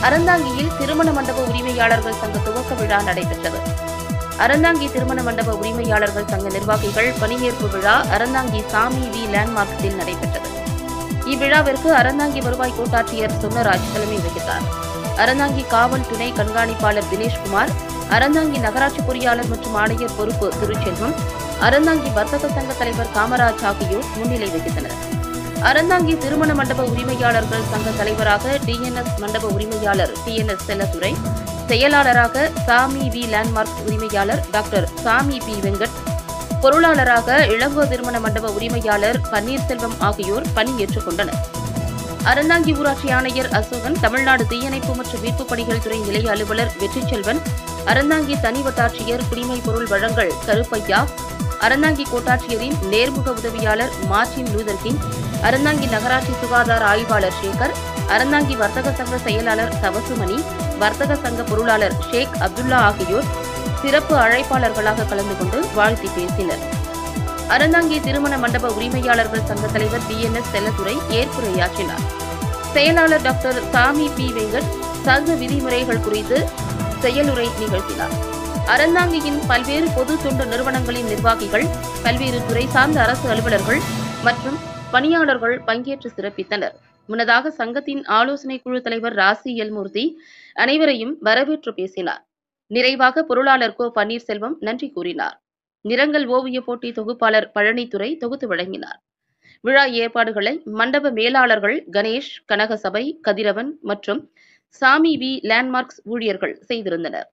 அறந்தாங்கியில் திருமண மண்டப உரிமையாளர்கள் சங்க துவக்க விழா நடைபெற்றது அறந்தாங்கி திருமண மண்டப உரிமையாளர்கள் சங்க நிர்வாகிகள் பணியேற்பு விழா அறந்தாங்கி சாமி வி லேண்ட்மார்க்கத்தில் நடைபெற்றது இவ்விழாவிற்கு அறந்தாங்கி வருவாய் கோட்டாட்சியர் சுந்தரராஜ் தலைமை வகித்தார் அறந்தாங்கி காவல் துணை கண்காணிப்பாளர் தினேஷ்குமார் அறந்தாங்கி நகராட்சி பொறியாளர் மற்றும் ஆணையர் பொறுப்பு திருச்செல்வம் அறந்தாங்கி வர்த்தக சங்க தலைவர் காமராஜ் ஆகியோர் முன்னிலை வகித்தனர் அறந்தாங்கி திருமண மண்டப உரிமையாளர்கள் சங்க தலைவராக டிஎன்எஸ் மண்டப உரிமையாளர் டிஎன்எஸ் செல்லத்துறை செயலாளராக சாமி வி லேண்ட்மார்க் உரிமையாளர் டாக்டர் சாமி பி வெங்கட் பொருளாளராக இளங்கோ திருமண மண்டப உரிமையாளர் பன்னீர்செல்வம் ஆகியோர் பணியேற்றுக் கொண்டனர் அறந்தாங்கி ஊராட்சி ஆணையர் அசோகன் தமிழ்நாடு தீயணைப்பு மற்றும் மீட்புப் பணிகள் துறை நிலைய அலுவலர் வெற்றிச்செல்வன் அறந்தாங்கி தனி வட்டாட்சியர் குடிமை பொருள் வழங்கல் கருப்பையா அறந்தாங்கி கோட்டாட்சியரின் நேர்முக உதவியாளர் மார்டின் லூதர் கிங் அறந்தாங்கி நகராட்சி சுகாதார ஆய்வாளர் சேகர் அறந்தாங்கி வர்த்தக சங்க செயலாளர் தவசுமணி வர்த்தக சங்க பொருளாளர் ஷேக் அப்துல்லா ஆகியோர் சிறப்பு அழைப்பாளர்களாக கலந்து கொண்டு வாழ்த்தி பேசினர் அறந்தாங்கி திருமண மண்டப உரிமையாளர்கள் சங்க தலைவர் டிஎன்எஸ் செல்லத்துறை ஏற்புரையாற்றினார் செயலாளர் டாக்டர் சாமி பி வெங்கட் சங்க விதிமுறைகள் குறித்து செயலுரை நிகழ்த்தினார் அறந்தாங்கியின் பல்வேறு பொது தொண்டு நிறுவனங்களின் நிர்வாகிகள் பல்வேறு துறை சார்ந்த அரசு அலுவலர்கள் மற்றும் பணியாளர்கள் பங்கேற்று சிறப்பித்தனர் முன்னதாக சங்கத்தின் ஆலோசனை குழு தலைவர் ராசி எல்மூர்த்தி அனைவரையும் வரவேற்று பேசினார் நிறைவாக பொருளாளர் கோ பன்னீர்செல்வம் நன்றி கூறினார் நிறங்கள் ஓவிய போட்டி தொகுப்பாளர் பழனித்துறை தொகுத்து வழங்கினார் விழா ஏற்பாடுகளை மண்டப மேலாளர்கள் கணேஷ் கனகசபை கதிரவன் மற்றும் சாமி வி லேண்ட்மார்க்ஸ் ஊழியர்கள் செய்திருந்தனர்